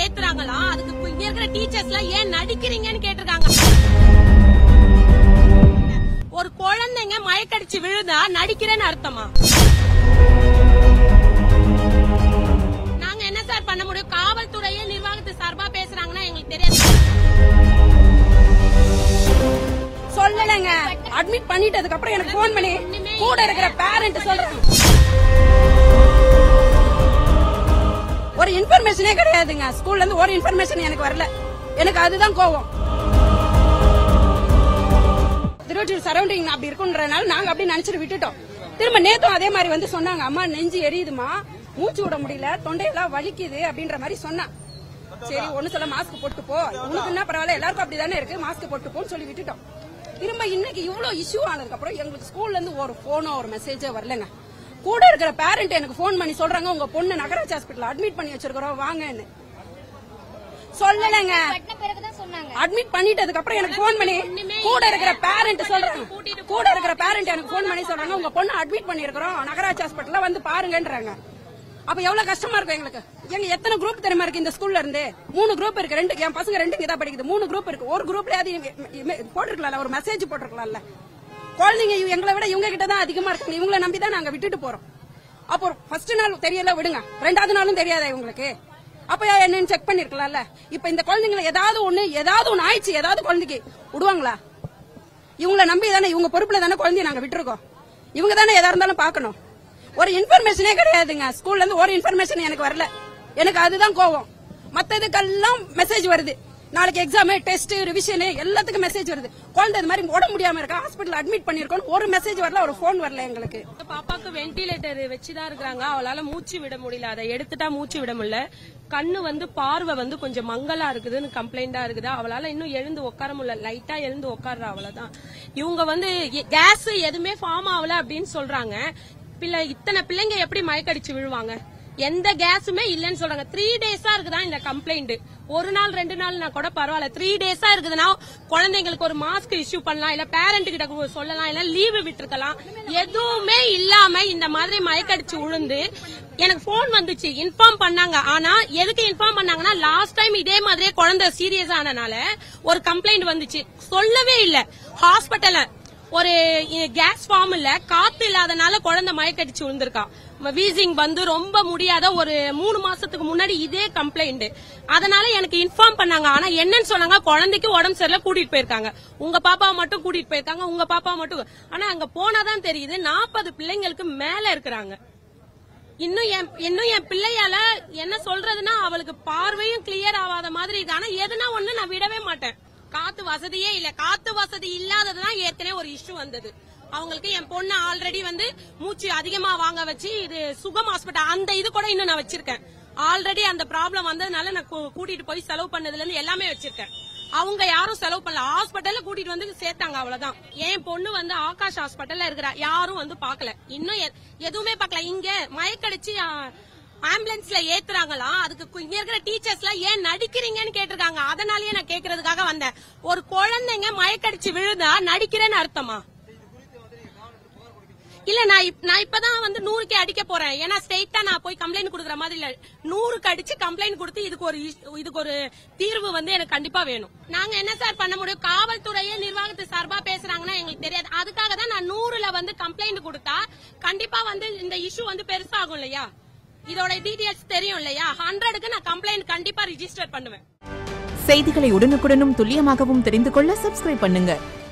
ஏத்துறாங்களாம் அதுக்கு இப்ப இங்க இருக்கிற டீச்சர்ஸ் எல்லாம் ஏன் நடிக்கிறீங்கன்னு கேட்டிருக்காங்க ஒரு குழந்தைங்க மயக்கடிச்சு விழுதா நடிக்கிறேன்னு அர்த்தமா நாங்க என்ன சார் பண்ண முடியும் காவல்துறையே நிர்வாகத்து சார்பா பேசுறாங்கன்னா எங்களுக்கு தெரியாது சொல்லலைங்க அட்மிட் பண்ணிட்டதுக்கு அப்புறம் எனக்கு ஃபோன் பண்ணி கூட இருக்கிற பேரண்ட் சொல்றாங்க ஒரு இன்ஃபர்மேஷனே கிடையாதுங்க ஸ்கூல்ல இருந்து ஒரு இன்ஃபர்மேஷன் எனக்கு வரல எனக்கு அதுதான் கோவம் திருவள்ளூர் சரௌண்டிங் அப்படி இருக்குன்றதுனால நாங்க அப்படி நினைச்சிட்டு விட்டுட்டோம் திரும்ப நேத்தும் அதே மாதிரி வந்து சொன்னாங்க அம்மா நெஞ்சு எரியுதுமா மூச்சு விட முடியல தொண்டையெல்லாம் வலிக்குது அப்படின்ற மாதிரி சொன்னா சரி ஒண்ணு சொல்ல மாஸ்க் போட்டு போ உனக்கு என்ன பரவாயில்ல எல்லாருக்கும் அப்படிதானே இருக்கு மாஸ்க் போட்டு போன்னு சொல்லி விட்டுட்டோம் திரும்ப இன்னைக்கு இவ்வளவு இஷ்யூ ஆனதுக்கு அப்புறம் எங்களுக்கு ஸ்கூல்ல இருந்து ஒரு போனோ ஒரு மெசேஜோ வரலங்க கூட இருக்கிற பேரண்ட் எனக்கு ஃபோன் பண்ணி சொல்றாங்க உங்க பொண்ணு நகராட்சி ஹாஸ்பிட்டல் அட்மிட் பண்ணி வச்சிருக்கிறோம் வாங்கன்னு சொல்லலைங்க கட்டின பிறகுதான் சொன்னாங்க அட்மிட் பண்ணிட்டதுக்கு அப்புறம் எனக்கு ஃபோன் பண்ணி கூட இருக்கிற பேரண்ட் சொல்றாங்க கூட இருக்கிற பேரண்ட் எனக்கு ஃபோன் பண்ணி சொல்றாங்க உங்க பொண்ணு அட்மிட் பண்ணிருக்கிறோம் நகராட்சி ஹாஸ்பிட்டல்ல வந்து பாருங்கன்றாங்க அப்ப எவ்வளவு கஷ்டமா இருக்கும் எங்களுக்கு எங்க எத்தனை குரூப் தெரியுமா இருக்கு இந்த ஸ்கூல்ல இருந்து மூணு குரூப் இருக்கு ரெண்டு என் பசங்க ரெண்டு இங்க தான் படிக்குது மூணு குரூப் இருக்கு ஒரு குரூப்ல அது போட்டிருக்கலாம்ல ஒரு மெசேஜ் போட்டிருக்கலாம்ல குழந்தைங்க இவ- எங்களை விட இவங்க கிட்ட தான் அதிகமா இருக்காங்க இவங்களை நம்பி தான் நாங்க விட்டுட்டு போறோம் அப்போ ஃபர்ஸ்ட் நாள் தெரியல விடுங்க ரெண்டாவது நாளும் தெரியாதா இவங்களுக்கு அப்ப என்னன்னு செக் பண்ணிருக்கலாம்ல இப்ப இந்த குழந்தைங்களை ஏதாவது ஒண்ணு ஏதாவது ஒண்ணு ஆயிடுச்சு ஏதாவது குழந்தைக்கு விடுவாங்களா இவங்கள நம்பி தானே இவங்க பொறுப்புல தானே குழந்தைய நாங்க விட்டுருக்கோம் இவங்க தானே எதா இருந்தாலும் பார்க்கணும் ஒரு இன்ஃபர்மேஷனே கிடையாதுங்க ஸ்கூல்ல இருந்து ஒரு இன்ஃபர்மேஷன் எனக்கு வரல எனக்கு அதுதான் கோவம் மத்ததுக்கெல்லாம் மெசேஜ் வருது நாளைக்கு எக்ஸாம் டெஸ்ட் ரிவிஷன் எல்லாத்துக்கும் மெசேஜ் வருது குழந்தை இது மாதிரி உடம்பு முடியாம இருக்கா ஹாஸ்பிட்டல் அட்மிட் பண்ணிருக்கோம் ஒரு மெசேஜ் வரல ஒரு ஃபோன் வரல எங்களுக்கு பாப்பாக்கு வென்டிலேட்டர் வச்சுதான் இருக்கிறாங்க அவளால மூச்சு விட முடியல அதை எடுத்துட்டா மூச்சு விட முடியல கண்ணு வந்து பார்வை வந்து கொஞ்சம் மங்கலா இருக்குதுன்னு கம்ப்ளைண்டா இருக்குது அவளால இன்னும் எழுந்து உட்கார முடியல லைட்டா எழுந்து உட்கார்றா அவ்வளவுதான் இவங்க வந்து கேஸ் எதுவுமே ஃபார்ம் ஆகல அப்படின்னு சொல்றாங்க பிள்ளை இத்தனை பிள்ளைங்க எப்படி மயக்கடிச்சு விழுவாங்க எந்த கேஸுமே இல்லைன்னு சொல்றாங்க த்ரீ டேஸா இருக்குதா இந்த கம்ப்ளைண்ட் ஒரு நாள் ரெண்டு நாள்னா கூட பரவாயில்ல த்ரீ டேஸா இருக்குதுன்னா குழந்தைங்களுக்கு ஒரு மாஸ்க் இஷ்யூ பண்ணலாம் இல்ல பேரண்ட் கிட்ட கு- சொல்லலாம் இல்ல லீவு விட்டுருக்கலாம் எதுவுமே இல்லாம இந்த மாதிரி மயக்கடிச்சு விழுந்து எனக்கு போன் வந்துச்சு இன்ஃபார்ம் பண்ணாங்க ஆனா எதுக்கு இன்ஃபார்ம் பண்ணாங்கன்னா லாஸ்ட் டைம் இதே மாதிரியே குழந்தை சீரியஸ் ஆனனால ஒரு கம்ப்ளைண்ட் வந்துச்சு சொல்லவே இல்ல ஹாஸ்பிட்டல்ல ஒரு கேஸ் ஃபார்ம் இல்ல காத்து இல்லாதனால குழந்தை மயக்கடிச்சு விழுந்திருக்கா வீசிங் வந்து ரொம்ப முடியாத ஒரு மூணு மாசத்துக்கு முன்னாடி இதே கம்ப்ளைண்ட் அதனால எனக்கு இன்ஃபார்ம் பண்ணாங்க ஆனா என்னன்னு சொன்னாங்க குழந்தைக்கு உடம்பு சரியில்லை கூட்டிட்டு போயிருக்காங்க உங்க பாப்பாவை மட்டும் கூட்டிட்டு போயிருக்காங்க உங்க பாப்பா மட்டும் ஆனா அங்க போனாதான் தெரியுது நாற்பது பிள்ளைங்களுக்கு மேல இருக்கிறாங்க இன்னும் என் இன்னும் என் பிள்ளையால என்ன சொல்றதுன்னா அவளுக்கு பார்வையும் கிளியர் ஆகாத மாதிரி இருக்கு ஆனா எதுனா ஒண்ணு நான் விடவே மாட்டேன் காத்து வசதியே இல்ல காத்து வசதி இல்லாததுதான் ஏற்கனவே ஒரு இஷ்யூ வந்தது அவங்களுக்கு என் பொண்ணு ஆல்ரெடி வந்து மூச்சு அதிகமா வாங்க வச்சு இது சுகம் ஹாஸ்பிட்டல் அந்த இது கூட இன்னும் நான் வச்சிருக்கேன் ஆல்ரெடி அந்த ப்ராப்ளம் வந்ததுனால நான் கூ- கூட்டிட்டு போய் செலவு பண்ணதுல இருந்து எல்லாமே வச்சிருக்கேன் அவங்க யாரும் செலவு பண்ணல ஹாஸ்பிட்டல்ல கூட்டிட்டு வந்து சேர்த்தாங்க அவ்வளவுதான் என் பொண்ணு வந்து ஆகாஷ் ஹாஸ்பிட்டல்ல இருக்கிறா யாரும் வந்து பாக்கல இன்னும் எ- எதுவுமே பாக்கல இங்க மயக்கடிச்சு ஆ, ஆம்புலன்ஸ்ல ஏத்துறாங்களாம் அதுக்கு கு- இங்க இருக்கிற டீச்சர்ஸ் எல்லாம் ஏன் நடிக்கிறீங்கன்னு கேட்டிருக்காங்க அதனாலயே நான் கேக்குறதுக்காக வந்தேன் ஒரு குழந்தைங்க மயக்கடிச்சு விழுதா நடிக்கிறேன்னு அர்த்தமா இல்ல நான் இப்- நான் இப்பதான் வந்து நூறுக்கே அடிக்க போறேன் ஏன்னா ஸ்ட்ரெயிட்டா நான் போய் கம்ப்ளைண்ட் கொடுக்குற மாதிரி இல்ல நூறுக்கு அடிச்சு கம்ப்ளைண்ட் கொடுத்து இதுக்கு ஒரு இஷ்- இதுக்கு ஒரு தீர்வு வந்து எனக்கு கண்டிப்பா வேணும் நாங்க என்ன சார் பண்ண முடியும் காவல்துறையே நிர்வாகத்து சார்பா பேசுறாங்கன்னா எங்களுக்கு தெரியாது அதுக்காக தான் நான் நூறுல வந்து கம்ப்ளைண்ட் கொடுத்தா கண்டிப்பா வந்து இந்த இஷ்யூ வந்து பெருசாகும் இல்லையா இதோட டீடைல்ஸ் தெரியும் இல்லையா ஹண்ட்ரடுக்கு நான் கம்ப்ளைண்ட் கண்டிப்பா ரிஜிஸ்டர் பண்ணுவேன் செய்திகளை உடனுக்குடனும் துல்லியமாகவும் தெரிந்து கொள்ள சப்ஸ்கிரைப் பண்ணுங்க